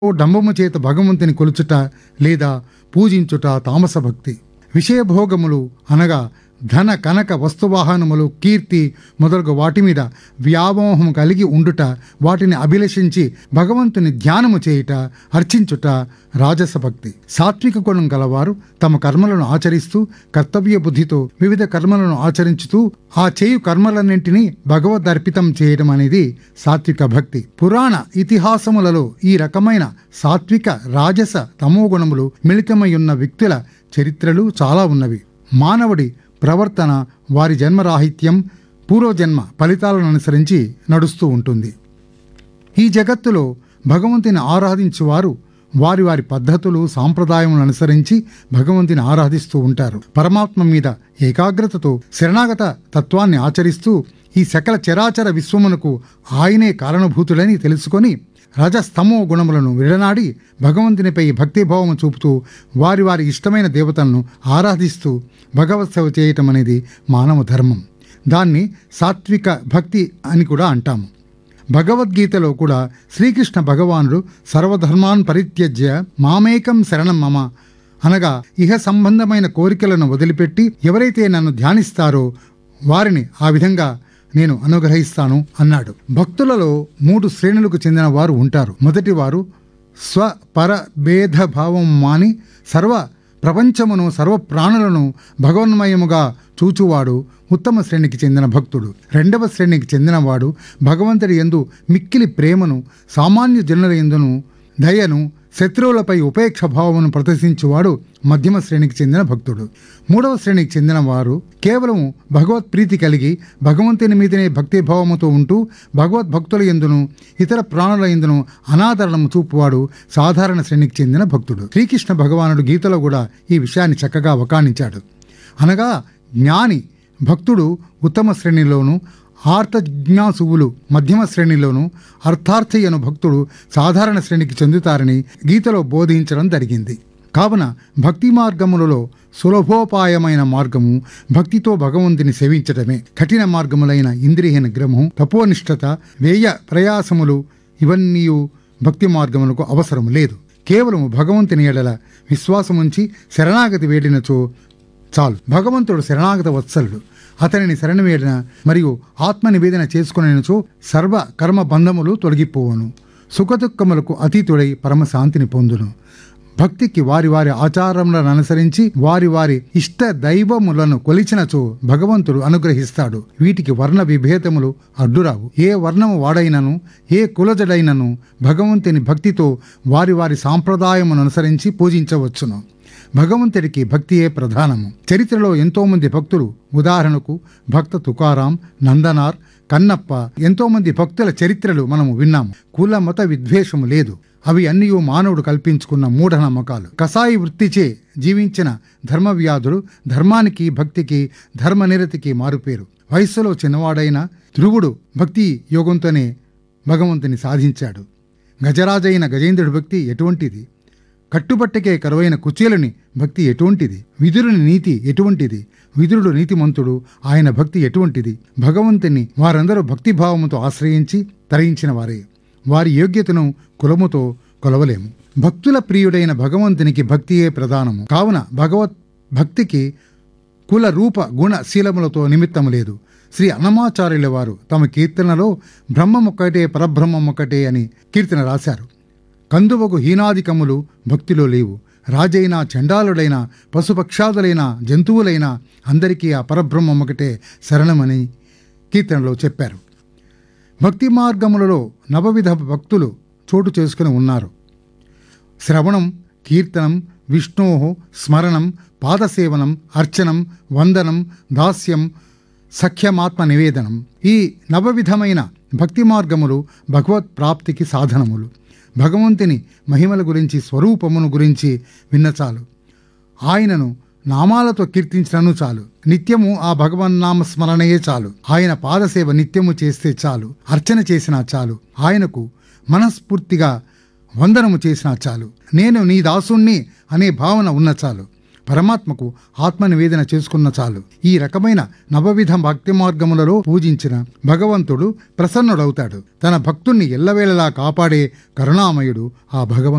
ఓ డంబము చేత భగవంతుని కొలుచుట లేదా పూజించుట తామస భక్తి విషయభోగములు అనగా ధన కనక వస్తువాహనములు కీర్తి మొదలగు వాటి మీద వ్యామోహం కలిగి ఉండుట వాటిని అభిలషించి భగవంతుని ధ్యానము చేయుట అర్చించుట రాజస భక్తి సాత్విక గుణం గలవారు తమ కర్మలను ఆచరిస్తూ కర్తవ్య బుద్ధితో వివిధ కర్మలను ఆచరించుతూ ఆ చేయు కర్మలన్నింటినీ భగవద్ అర్పితం చేయడం అనేది సాత్విక భక్తి పురాణ ఇతిహాసములలో ఈ రకమైన సాత్విక రాజస తమో గుణములు మిళితమై ఉన్న వ్యక్తుల చరిత్రలు చాలా ఉన్నవి మానవుడి ప్రవర్తన వారి జన్మరాహిత్యం పూర్వజన్మ ఫలితాలను అనుసరించి నడుస్తూ ఉంటుంది ఈ జగత్తులో భగవంతుని ఆరాధించువారు వారి వారి పద్ధతులు సాంప్రదాయములను అనుసరించి భగవంతుని ఆరాధిస్తూ ఉంటారు పరమాత్మ మీద ఏకాగ్రతతో శరణాగత తత్వాన్ని ఆచరిస్తూ ఈ సకల చరాచర విశ్వమునకు ఆయనే కారణభూతుడని తెలుసుకొని రజస్తమో గుణములను విడనాడి భగవంతునిపై భక్తిభావము చూపుతూ వారి వారి ఇష్టమైన దేవతలను ఆరాధిస్తూ భగవత్ సేవ చేయటం అనేది మానవ ధర్మం దాన్ని సాత్విక భక్తి అని కూడా అంటాము భగవద్గీతలో కూడా శ్రీకృష్ణ భగవానుడు సర్వధర్మాన్ పరిత్యజ్య మామేకం శరణం మమ అనగా ఇహ సంబంధమైన కోరికలను వదిలిపెట్టి ఎవరైతే నన్ను ధ్యానిస్తారో వారిని ఆ విధంగా నేను అనుగ్రహిస్తాను అన్నాడు భక్తులలో మూడు శ్రేణులకు చెందిన వారు ఉంటారు మొదటి వారు స్వ పర భేద భావం మాని సర్వ ప్రపంచమును సర్వ ప్రాణులను భగవన్మయముగా చూచువాడు ఉత్తమ శ్రేణికి చెందిన భక్తుడు రెండవ శ్రేణికి చెందినవాడు భగవంతుడి ఎందు మిక్కిలి ప్రేమను సామాన్య జనుల ఎందును దయను శత్రువులపై ఉపేక్ష భావమును ప్రదర్శించువాడు మధ్యమ శ్రేణికి చెందిన భక్తుడు మూడవ శ్రేణికి చెందిన వారు కేవలం భగవత్ ప్రీతి కలిగి భగవంతుని మీదనే భక్తి భావముతో ఉంటూ భగవద్ భక్తుల ఎందును ఇతర ప్రాణుల ఎందును అనాదరణము చూపువాడు సాధారణ శ్రేణికి చెందిన భక్తుడు శ్రీకృష్ణ భగవానుడు గీతలో కూడా ఈ విషయాన్ని చక్కగా వకాణించాడు అనగా జ్ఞాని భక్తుడు ఉత్తమ శ్రేణిలోను ఆర్త జిజ్ఞాసువులు మధ్యమ శ్రేణిలోను అర్థార్థి అను భక్తుడు సాధారణ శ్రేణికి చెందుతారని గీతలో బోధించడం జరిగింది కావున భక్తి మార్గములలో సులభోపాయమైన మార్గము భక్తితో భగవంతుని సేవించటమే కఠిన మార్గములైన ఇంద్రియ నిగ్రహము తపోనిష్టత వ్యయ ప్రయాసములు ఇవన్నీ భక్తి మార్గములకు అవసరం లేదు కేవలం భగవంతుని ఎడల విశ్వాసముంచి శరణాగతి వేడినచో చాలు భగవంతుడు శరణాగత వత్సలుడు అతనిని శరణు వేడిన మరియు ఆత్మ నివేదన చేసుకునేనచో సర్వ కర్మ బంధములు తొలగిపోవును సుఖదుఖములకు అతీతుడై పరమశాంతిని పొందును భక్తికి వారి వారి ఆచారములను అనుసరించి వారి వారి ఇష్ట దైవములను కొలిచినచో భగవంతుడు అనుగ్రహిస్తాడు వీటికి వర్ణ విభేదములు అడ్డురావు ఏ వర్ణము వాడైనను ఏ కులజడైనను భగవంతుని భక్తితో వారి వారి సాంప్రదాయమును అనుసరించి పూజించవచ్చును భగవంతుడికి భక్తియే ప్రధానము చరిత్రలో ఎంతో మంది భక్తులు ఉదాహరణకు భక్త తుకారాం నందనార్ కన్నప్ప ఎంతో మంది భక్తుల చరిత్రలు మనము విన్నాము కుల మత విద్వేషము లేదు అవి అన్నీ మానవుడు కల్పించుకున్న మూఢనమ్మకాలు కసాయి వృత్తిచే జీవించిన ధర్మవ్యాధుడు ధర్మానికి భక్తికి ధర్మనిరతికి మారుపేరు వయస్సులో చిన్నవాడైన ధ్రువుడు భక్తి యోగంతోనే భగవంతుని సాధించాడు గజరాజైన గజేంద్రుడి భక్తి ఎటువంటిది కట్టుబట్టకే కరువైన కుచేలుని భక్తి ఎటువంటిది విదురుని నీతి ఎటువంటిది విదురుడు నీతిమంతుడు ఆయన భక్తి ఎటువంటిది భగవంతుని వారందరూ భక్తిభావముతో ఆశ్రయించి తరించిన వారే వారి యోగ్యతను కులముతో కొలవలేము భక్తుల ప్రియుడైన భగవంతునికి భక్తియే ప్రధానము కావున భగవత్ భక్తికి కుల రూప గుణ శీలములతో నిమిత్తము లేదు శ్రీ అన్నమాచార్యుల వారు తమ కీర్తనలో బ్రహ్మమొక్కటే పరబ్రహ్మమొక్కటే అని కీర్తన రాశారు కందువకు హీనాదికములు భక్తిలో లేవు రాజైన చండాలుడైన పశుపక్షాదులైన జంతువులైన అందరికీ ఆ పరబ్రహ్మం ఒకటే శరణమని కీర్తనలో చెప్పారు భక్తి మార్గములలో నవవిధ భక్తులు చోటు చేసుకుని ఉన్నారు శ్రవణం కీర్తనం విష్ణో స్మరణం పాదసేవనం అర్చనం వందనం దాస్యం సఖ్యమాత్మ నివేదనం ఈ నవవిధమైన భక్తి మార్గములు భగవత్ ప్రాప్తికి సాధనములు భగవంతుని మహిమల గురించి స్వరూపమును గురించి విన్న చాలు ఆయనను నామాలతో కీర్తించడను చాలు నిత్యము ఆ భగవన్నామ స్మరణయే చాలు ఆయన పాదసేవ నిత్యము చేస్తే చాలు అర్చన చేసినా చాలు ఆయనకు మనస్ఫూర్తిగా వందనము చేసినా చాలు నేను నీ దాసుణ్ణి అనే భావన ఉన్న చాలు పరమాత్మకు ఆత్మ నివేదన చేసుకున్న చాలు ఈ రకమైన నవవిధ భక్తి మార్గములలో పూజించిన భగవంతుడు ప్రసన్నుడవుతాడు తన భక్తుణ్ణి ఎల్లవేళలా కాపాడే కరుణామయుడు ఆ భగవంతుడు